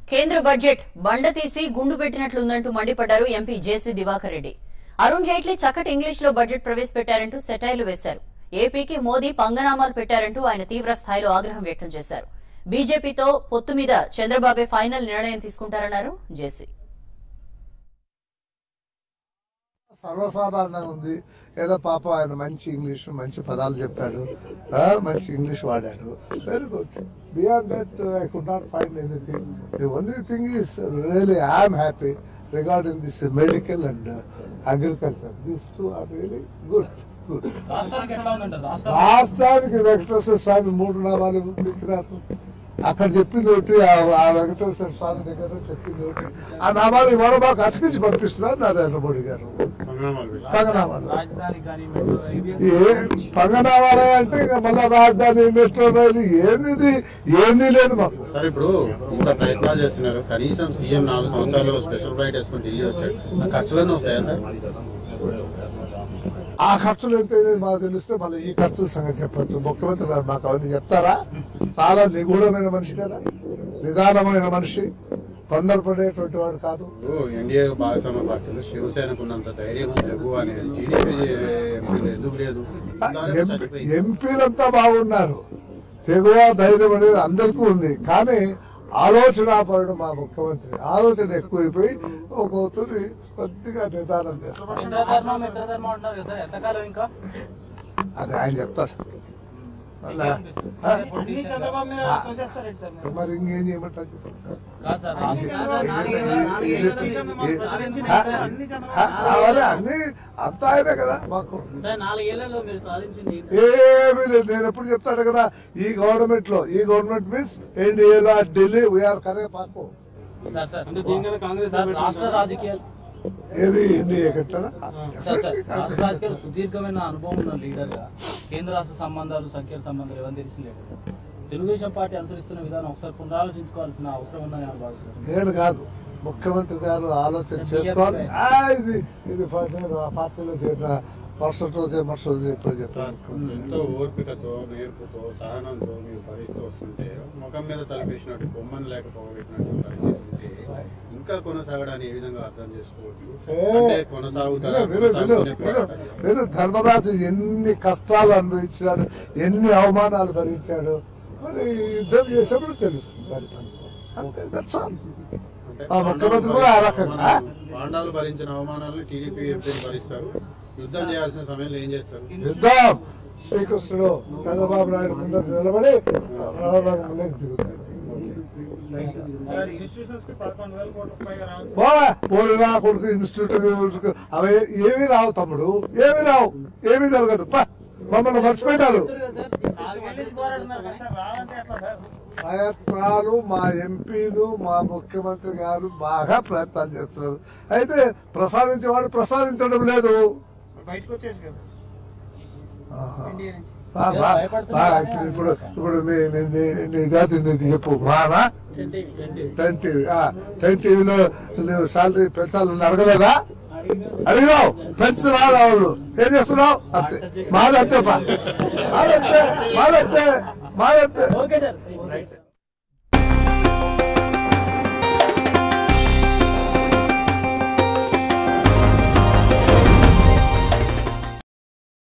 కేంద్ర బడ్జెట్ బండ తీసి గుండు పెట్టినట్లుందంటూ మండిపడ్డారు ఎంపీ జేసీ దివాకర్ రెడ్డి అరుణ్ జైట్లీ చక్కటి ఇంగ్లీష్ లో బడ్జెట్ ప్రవేశపెట్టారంటూ సెటైర్లు వేశారు ఏపీకి మోదీ పంగనామాలు పెట్టారంటూ ఆయన తీవ్ర స్థాయిలో ఆగ్రహం వ్యక్తం చేశారు బీజేపీతో పొత్తు మీద చంద్రబాబే ఫైనల్ నిర్ణయం తీసుకుంటారన్నారు జేసీ సర్వసాధారణంగా ఉంది ఏదో పాప ఆయన మంచి ఇంగ్లీష్ మంచి పదాలు చెప్పాడు ఆ, మంచి ఇంగ్లీష్ వాడాడు very good beyond that I could not find anything the only thing is really I'm happy regarding this medical and agriculture this two are really good good రాష్ట్రానికి ఎట్లా ఉందంట రాష్ట్రం రాష్ట్రానికి వెంకటేశ్వర స్వామి మూడు నామాలు విక్రాంతం అక్కడ చెప్పింది ఒకటి ఆ- ఆ వెంకటేశ్వర స్వామి దగ్గర చెప్పింది ఒకటి ఆ నామాలు ఇవాళ మాకు అతికించి పంపిస్తున్నారు నరేంద్ర మోడీ గారు పంగనామాలు రాజధాని కానీ మెట్రో రైలు ఏ పంగనామాలే అంటే ఇక మళ్ళా రాజధాని మెట్రో రైలు ఏంది ఇది? ఏంది లేదు మాకు సార్ ఇప్పుడు ఇంత ప్రయత్నాలు చేస్తున్నారు కనీసం సీఎం నాలుగు సంవత్సరాలు స్పెషల్ ఫ్లైట్ వేసుకుని ఢిల్లీ వచ్చాడు ఆ ఖర్చులన్నీ వస్తాయా సార్ ఆ ఖర్చులు ఎంత అయినాయి మాకు తెలిస్తే మళ్ళీ ఈ ఖర్చుల సంగతి చెప్పొచ్చు ముఖ్యమంత్రి గారు మాకు అవన్నీ చెప్తారా చాలా నిగూఢమైన మనిషి కదా నిదానమైన మనిషి తొందరపడేటువంటి వాడు కాదు ఇప్పుడు ఎన్డీఏ భాగస్వామ్య పార్టీలు శివసేనకు ఉన్నంత ధైర్యం జగ్గు అనేది టీడీపీ ఎంపీలు ఎందుకు లేదు ఉండాలని ఎంపీ- చచ్చిపోయింది. ఎంపీలంతా బాగున్నారు తెగువ ధైర్యం అనేది అందరికీ ఉంది కానీ ఆలోచనాపరుడు మా ముఖ్యమంత్రి ఆలోచన ఎక్కువైపోయి ఒక్కొక్కరి కొద్దిగా నిదానం చేస్తారు ఇంద్రధర్మ మిత్రధర్మ అంటారు కదా సార్ ఎంతకాలం ఇంకా అది ఆయన చెప్తారు మళ్ళా, ఆ? అన్ని చంద్రబాబు మీద తోసేస్తారేంటి సార్ మీరు? మరి ఇంకేం చేయమంటారు కాదు సార్ ఇది- అన్ని చంద్రబాబు నాలుగేళ్ళు- ఇది- నాలుగేళ్ళు ఇది- ఇంకా ఇది- సాధించినాయి ఆ? సార్. అన్ని ఆ? చంద్రబాబు అవన్నీ అన్ని అంతా ఆయనే కదా మాకు సార్ నాలుగేళ్లలో మీరు సాధించింది ఏమీ లేదు నేను ఎప్పుడు చెప్తాడు కదా ఈ గవర్నమెంట్ లో ఈ గవర్నమెంట్ మీన్స్ ఎన్డీఏలో ఢిల్లీ వీఆర్ కరేపాకు సార్ సార్ కాంగ్రెస్ రాష్ట్ర రాజకీయాలు ఏది ఎన్డీఏ కట్టడా సార్ సార్ రాష్ట్ర రాజకీయాలు సుదీర్ఘమైన అనుభవం ఉన్న లీడర్ గా కేంద్ర రాష్ట్ర సంబంధాలు సంఖ్యల సంబంధాలు ఏమని తెలిసిందే తెలుగుదేశం పార్టీ అనుసరిస్తున్న విధానం ఒకసారి పునరాలోచించుకోవాల్సిన అవసరం ఉందని నేను భావిస్తున్నాను నేను కాదు ముఖ్యమంత్రి గారు ఆలోచన చేసుకోవాలి ఆ, ఇది ఇది ఫ- నేను ఆ పార్టీలో చేరిన మరుసటి రోజే మరుసటి రోజు చెప్పి సార్ చెప్పాను ఎంతో ఓర్పికతో నేర్పుతో సహనంతో మీరు భరిస్తూ వస్తుంటే ముఖం మీద తలపేసినట్టు బొమ్మను లేక పోగొట్టినట్టు పరిస్థితి ఉంటే ఇంకా కొనసాగడాన్ని ఏ విధంగా అర్థం చేసుకోవచ్చు ఏ, అంటే కొనసాగుతారా విను, విను, విను, కొనసాగుతూనే విను, పోరాటాలు. విను, ధర్మరాజు ఎన్ని కష్టాలు అనుభవించాడు ఎన్ని అవమానాలు భరించాడు మరి యుద్ధం చేసేప్పుడు తెలుస్తుంది దాని పని అంతే that's all. అంటే ఆ ముఖ్యమంత్రి కూడా ఆ రకంగా అవమానాలు- పాండవులు భరించిన అవమానాలను టీడీపీ ఎంపీలు భరిస్తారు యుద్ధం చేయాల్సిన సమయంలో ఏం చేస్తారు యుద్ధం శ్రీకృష్ణుడు చంద్రబాబు నాయుడు ముందర నిలబడి రణరంగంలోకి దిగుతాడు పోవా పోలినా కొడుకు ఇన్స్టిట్యూట్ అవి ఏమీ రావు తమ్ముడు ఏమీ రావు ఏమీ జరగదు పా మమ్మల్ని మర్చిపెట్టారు ప్రయత్నాలు మా ఎంపీలు మా ముఖ్యమంత్రి గారు బాగా ప్రయత్నాలు చేస్తున్నారు అయితే ప్రసాదించే వాళ్ళు ప్రసాదించడం లేదు బయటకు వచ్చేసి కదా ఆహా. బా, బా, బా, ఇప్పుడు ఇప్పుడు ఇప్పుడు మీ మీ- నీ- నీ జాతి నీది చెప్పు మానా టెన్ టీవీ టెన్ టీవీలో నువ్వు శాలరీ పెంచాలని అడగలేదా అడిగినావు పెంచు రాదు వాళ్ళు ఏం చేస్తున్నావు అంతే మాదంతే పా మాదంతే మాదంతే మాదంతే ఓకే సార్